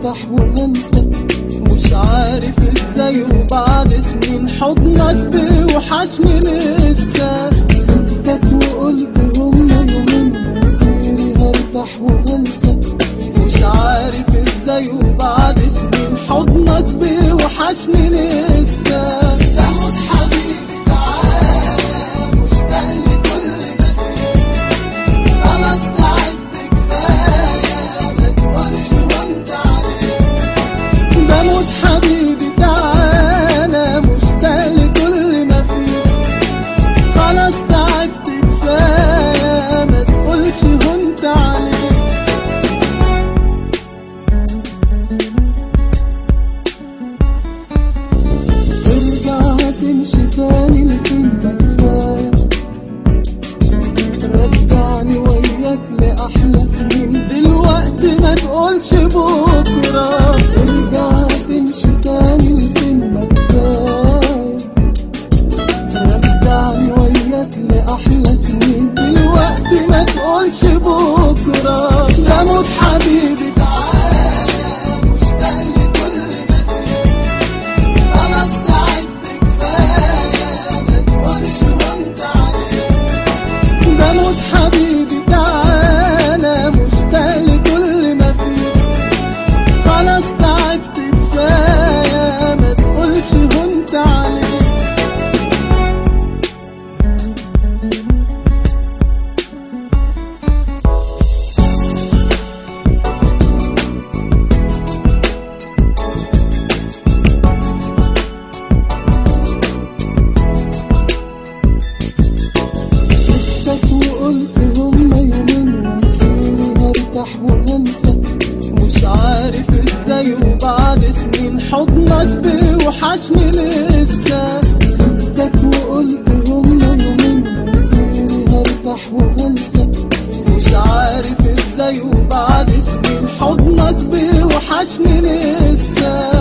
هرتاح وهنسى مش عارف ازاي وبعد سنين حضنك بيوحشني لسه سبتك وقلت هما يومين مصيري هرتاح وهنسى مش عارف ازاي وبعد سنين حضنك بيوحشني لسه تاخد حبيبي تعالى مشتاق لكل ما فيه خلاص تعبت كفايه ما تقولش وانت عليك بموت حبيبي تعالى مشتاق لكل ما فيه خلاص تعبت كفايه ما تقولش هنت عليك ارجع تمشي تاني لفين ما كفايه رجعني وياك لأحلى سنين دلوقتي ما تقولش بكرة ارجع تمشي تاني لفين ما كفاية رجعني وياك لأحلى سنين دلوقتي ما تقولش بكرة بموت حبيبي تعالى مشتاق لكل ما فيه خلاص تعبت كفاية ما تقولش وانت عليك بموت حبيبي تعالى مشتاق لكل ما فيه خلاص تعبت كفايه ما تقولش هنت عليك سبتك وقلت هما يومين ومصيري هرتاح وهنسى مش عارف ازاي وبعد سنين حضنك بيوحشني لسه سبتك وقلت هما يومين ومصيري هرتاح وهنسى مش عارف ازاي وبعد سنين حضنك بيوحشني لسه